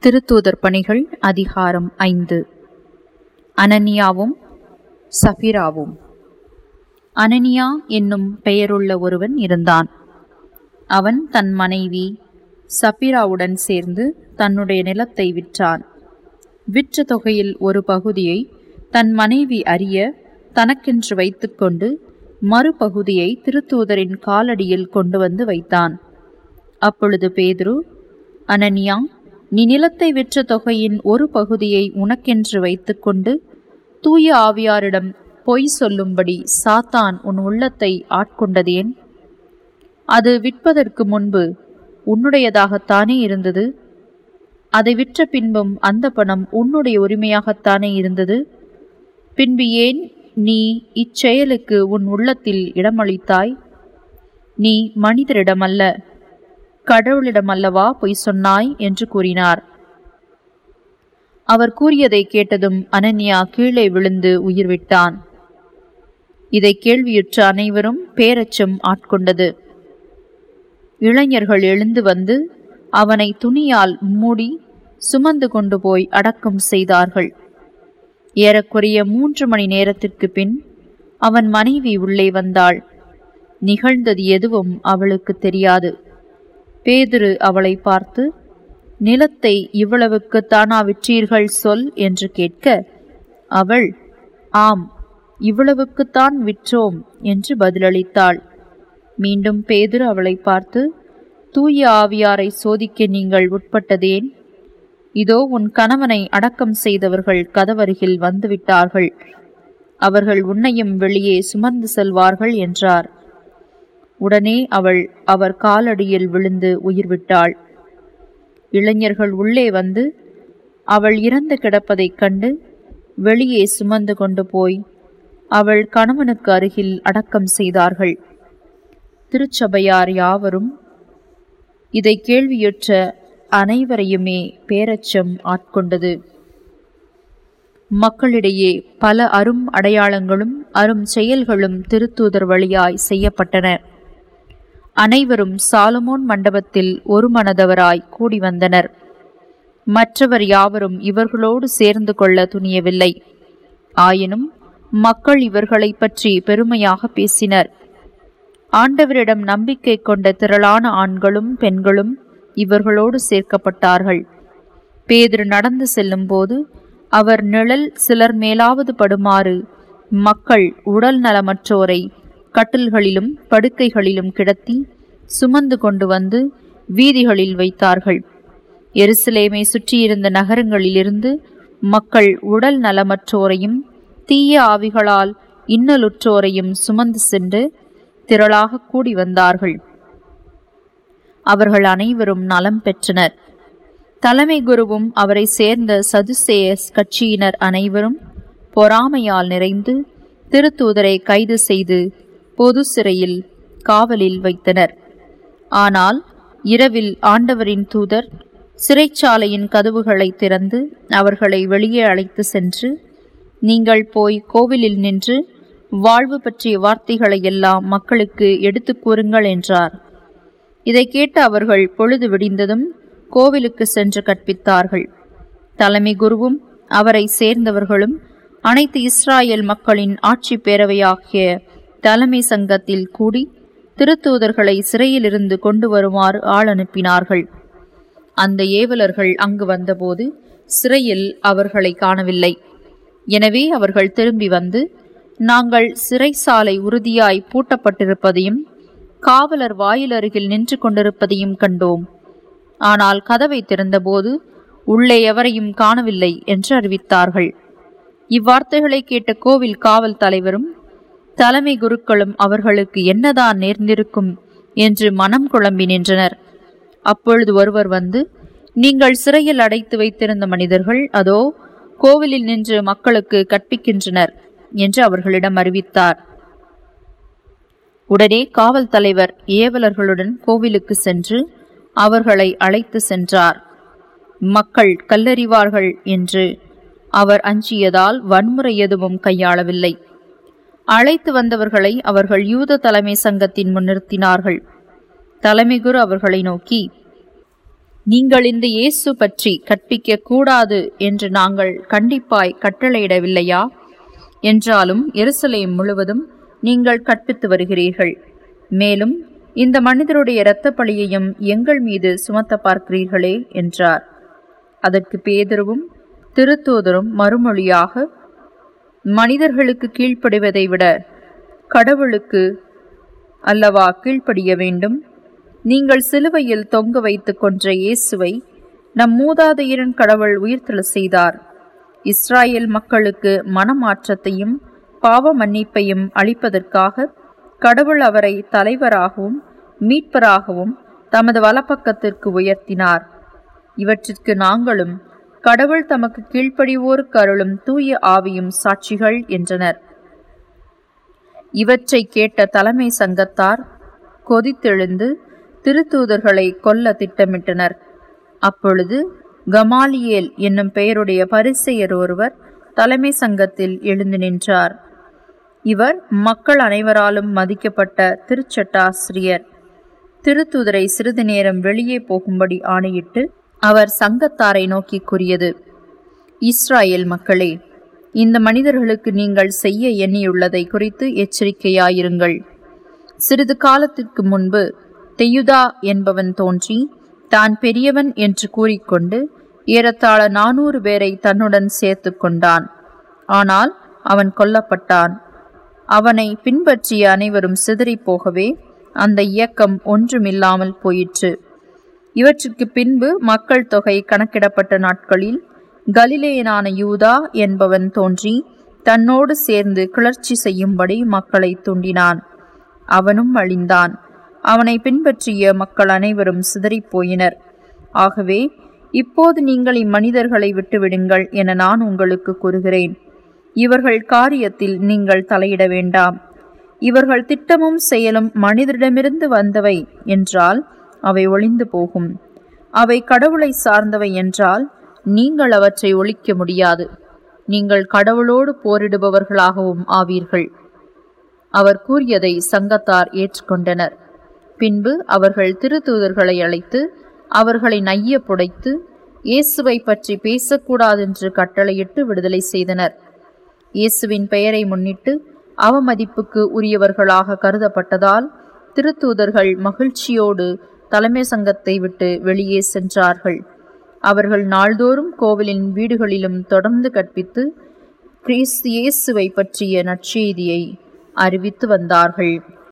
திருத்தூதர் பணிகள் அதிகாரம் ஐந்து அனனியாவும் சஃபிராவும் அனனியா என்னும் பெயருள்ள ஒருவன் இருந்தான் அவன் தன் மனைவி சபிராவுடன் சேர்ந்து தன்னுடைய நிலத்தை விற்றான் விற்ற தொகையில் ஒரு பகுதியை தன் மனைவி அறிய தனக்கென்று வைத்துக்கொண்டு மறுபகுதியை திருத்தூதரின் காலடியில் கொண்டு வந்து வைத்தான் அப்பொழுது பேதுரு அனனியா நீ நிலத்தை விற்ற தொகையின் ஒரு பகுதியை உனக்கென்று வைத்துக்கொண்டு தூய ஆவியாரிடம் பொய் சொல்லும்படி சாத்தான் உன் உள்ளத்தை ஆட்கொண்டதேன் அது விற்பதற்கு முன்பு உன்னுடையதாகத்தானே இருந்தது அதை விற்ற பின்பும் அந்த பணம் உன்னுடைய உரிமையாகத்தானே இருந்தது பின்பு ஏன் நீ இச்செயலுக்கு உன் உள்ளத்தில் இடமளித்தாய் நீ மனிதரிடமல்ல கடவுளிடமல்லவா பொய் சொன்னாய் என்று கூறினார் அவர் கூறியதை கேட்டதும் அனன்யா கீழே விழுந்து உயிர் விட்டான் இதை கேள்வியுற்ற அனைவரும் பேரச்சம் ஆட்கொண்டது இளைஞர்கள் எழுந்து வந்து அவனை துணியால் மூடி சுமந்து கொண்டு போய் அடக்கம் செய்தார்கள் ஏறக்குறைய மூன்று மணி நேரத்திற்கு பின் அவன் மனைவி உள்ளே வந்தாள் நிகழ்ந்தது எதுவும் அவளுக்கு தெரியாது பேதுரு அவளை பார்த்து நிலத்தை இவ்வளவுக்கு தானா விற்றீர்கள் சொல் என்று கேட்க அவள் ஆம் இவ்வளவுக்குத்தான் விற்றோம் என்று பதிலளித்தாள் மீண்டும் பேதுரு அவளை பார்த்து தூய ஆவியாரை சோதிக்க நீங்கள் உட்பட்டதேன் இதோ உன் கணவனை அடக்கம் செய்தவர்கள் கதவருகில் வந்துவிட்டார்கள் அவர்கள் உன்னையும் வெளியே சுமந்து செல்வார்கள் என்றார் உடனே அவள் அவர் காலடியில் விழுந்து உயிர் விட்டாள் இளைஞர்கள் உள்ளே வந்து அவள் இறந்து கிடப்பதைக் கண்டு வெளியே சுமந்து கொண்டு போய் அவள் கணவனுக்கு அருகில் அடக்கம் செய்தார்கள் திருச்சபையார் யாவரும் இதை கேள்வியுற்ற அனைவரையுமே பேரச்சம் ஆட்கொண்டது மக்களிடையே பல அரும் அடையாளங்களும் அரும் செயல்களும் திருத்தூதர் வழியாய் செய்யப்பட்டன அனைவரும் சாலமோன் மண்டபத்தில் ஒரு மனதவராய் கூடி வந்தனர் மற்றவர் யாவரும் இவர்களோடு சேர்ந்து கொள்ள துணியவில்லை ஆயினும் மக்கள் இவர்களை பற்றி பெருமையாக பேசினர் ஆண்டவரிடம் நம்பிக்கை கொண்ட திரளான ஆண்களும் பெண்களும் இவர்களோடு சேர்க்கப்பட்டார்கள் பேதிரு நடந்து செல்லும்போது அவர் நிழல் சிலர் மேலாவது படுமாறு மக்கள் உடல் நலமற்றோரை கட்டில்களிலும் படுக்கைகளிலும் கிடத்தி சுமந்து கொண்டு வந்து வீதிகளில் வைத்தார்கள் எருசலேமை சுற்றியிருந்த நகரங்களிலிருந்து மக்கள் உடல் நலமற்றோரையும் தீய ஆவிகளால் இன்னலுற்றோரையும் சுமந்து சென்று திரளாக கூடி வந்தார்கள் அவர்கள் அனைவரும் நலம் பெற்றனர் தலைமை குருவும் அவரை சேர்ந்த சதுசேயஸ் கட்சியினர் அனைவரும் பொறாமையால் நிறைந்து திருத்தூதரை கைது செய்து பொது சிறையில் காவலில் வைத்தனர் ஆனால் இரவில் ஆண்டவரின் தூதர் சிறைச்சாலையின் கதவுகளை திறந்து அவர்களை வெளியே அழைத்து சென்று நீங்கள் போய் கோவிலில் நின்று வாழ்வு பற்றிய வார்த்தைகளை எல்லாம் மக்களுக்கு எடுத்து கூறுங்கள் என்றார் இதை கேட்டு அவர்கள் பொழுது விடிந்ததும் கோவிலுக்கு சென்று கற்பித்தார்கள் தலைமை குருவும் அவரை சேர்ந்தவர்களும் அனைத்து இஸ்ராயல் மக்களின் ஆட்சி பேரவையாகிய தலைமை சங்கத்தில் கூடி திருத்தூதர்களை சிறையிலிருந்து கொண்டு வருமாறு ஆள் அனுப்பினார்கள் அந்த ஏவலர்கள் அங்கு வந்தபோது சிறையில் அவர்களை காணவில்லை எனவே அவர்கள் திரும்பி வந்து நாங்கள் சிறைசாலை உறுதியாய் பூட்டப்பட்டிருப்பதையும் காவலர் வாயில் அருகில் நின்று கொண்டிருப்பதையும் கண்டோம் ஆனால் கதவை திறந்தபோது உள்ளே எவரையும் காணவில்லை என்று அறிவித்தார்கள் இவ்வார்த்தைகளை கேட்ட கோவில் காவல் தலைவரும் தலைமை குருக்களும் அவர்களுக்கு என்னதான் நேர்ந்திருக்கும் என்று மனம் குழம்பி நின்றனர் அப்பொழுது ஒருவர் வந்து நீங்கள் சிறையில் அடைத்து வைத்திருந்த மனிதர்கள் அதோ கோவிலில் நின்று மக்களுக்கு கற்பிக்கின்றனர் என்று அவர்களிடம் அறிவித்தார் உடனே காவல் தலைவர் ஏவலர்களுடன் கோவிலுக்கு சென்று அவர்களை அழைத்து சென்றார் மக்கள் கல்லறிவார்கள் என்று அவர் அஞ்சியதால் வன்முறை எதுவும் கையாளவில்லை அழைத்து வந்தவர்களை அவர்கள் யூத தலைமை சங்கத்தின் முன் நிறுத்தினார்கள் தலைமை குரு அவர்களை நோக்கி நீங்கள் இந்த இயேசு பற்றி கற்பிக்க கூடாது என்று நாங்கள் கண்டிப்பாய் கட்டளையிடவில்லையா என்றாலும் எருசலேம் முழுவதும் நீங்கள் கற்பித்து வருகிறீர்கள் மேலும் இந்த மனிதருடைய இரத்த பழியையும் எங்கள் மீது சுமத்த பார்க்கிறீர்களே என்றார் அதற்கு பேதுருவும் திருத்தூதரும் மறுமொழியாக மனிதர்களுக்கு கீழ்ப்படிவதை விட கடவுளுக்கு அல்லவா கீழ்ப்படிய வேண்டும் நீங்கள் சிலுவையில் தொங்க வைத்து கொன்ற இயேசுவை நம் மூதாதையரின் கடவுள் உயிர்த்தெழ செய்தார் இஸ்ராயேல் மக்களுக்கு மனமாற்றத்தையும் பாவ மன்னிப்பையும் அளிப்பதற்காக கடவுள் அவரை தலைவராகவும் மீட்பராகவும் தமது வலப்பக்கத்திற்கு உயர்த்தினார் இவற்றிற்கு நாங்களும் கடவுள் தமக்கு கீழ்ப்படிவோருக்கு அருளும் தூய ஆவியும் சாட்சிகள் என்றனர் இவற்றை கேட்ட தலைமை சங்கத்தார் கொதித்தெழுந்து திருத்தூதர்களை கொல்ல திட்டமிட்டனர் அப்பொழுது கமாலியேல் என்னும் பெயருடைய பரிசெயர் ஒருவர் தலைமை சங்கத்தில் எழுந்து நின்றார் இவர் மக்கள் அனைவராலும் மதிக்கப்பட்ட திருச்சட்டாசிரியர் திருத்தூதரை சிறிது நேரம் வெளியே போகும்படி ஆணையிட்டு அவர் சங்கத்தாரை நோக்கி கூறியது இஸ்ராயேல் மக்களே இந்த மனிதர்களுக்கு நீங்கள் செய்ய எண்ணியுள்ளதை குறித்து எச்சரிக்கையாயிருங்கள் சிறிது காலத்திற்கு முன்பு தெயுதா என்பவன் தோன்றி தான் பெரியவன் என்று கூறிக்கொண்டு ஏறத்தாழ நானூறு பேரை தன்னுடன் சேர்த்து கொண்டான் ஆனால் அவன் கொல்லப்பட்டான் அவனை பின்பற்றிய அனைவரும் சிதறிப் போகவே அந்த இயக்கம் ஒன்றுமில்லாமல் போயிற்று இவற்றுக்கு பின்பு மக்கள் தொகை கணக்கிடப்பட்ட நாட்களில் கலிலேயனான யூதா என்பவன் தோன்றி தன்னோடு சேர்ந்து கிளர்ச்சி செய்யும்படி மக்களை தூண்டினான் அவனும் அழிந்தான் அவனை பின்பற்றிய மக்கள் அனைவரும் சிதறிப் போயினர் ஆகவே இப்போது நீங்கள் இம்மனிதர்களை விட்டுவிடுங்கள் என நான் உங்களுக்கு கூறுகிறேன் இவர்கள் காரியத்தில் நீங்கள் தலையிட வேண்டாம் இவர்கள் திட்டமும் செயலும் மனிதரிடமிருந்து வந்தவை என்றால் அவை ஒளிந்து போகும் அவை கடவுளை சார்ந்தவை என்றால் நீங்கள் அவற்றை ஒழிக்க முடியாது நீங்கள் கடவுளோடு போரிடுபவர்களாகவும் ஆவீர்கள் அவர் கூறியதை சங்கத்தார் ஏற்றுக்கொண்டனர் பின்பு அவர்கள் திருத்தூதர்களை அழைத்து அவர்களை நைய புடைத்து இயேசுவை பற்றி பேசக்கூடாதென்று கட்டளையிட்டு விடுதலை செய்தனர் இயேசுவின் பெயரை முன்னிட்டு அவமதிப்புக்கு உரியவர்களாக கருதப்பட்டதால் திருத்தூதர்கள் மகிழ்ச்சியோடு தலைமை சங்கத்தை விட்டு வெளியே சென்றார்கள் அவர்கள் நாள்தோறும் கோவிலின் வீடுகளிலும் தொடர்ந்து கற்பித்து கிறிஸ்து இயேசுவை பற்றிய நற்செய்தியை அறிவித்து வந்தார்கள்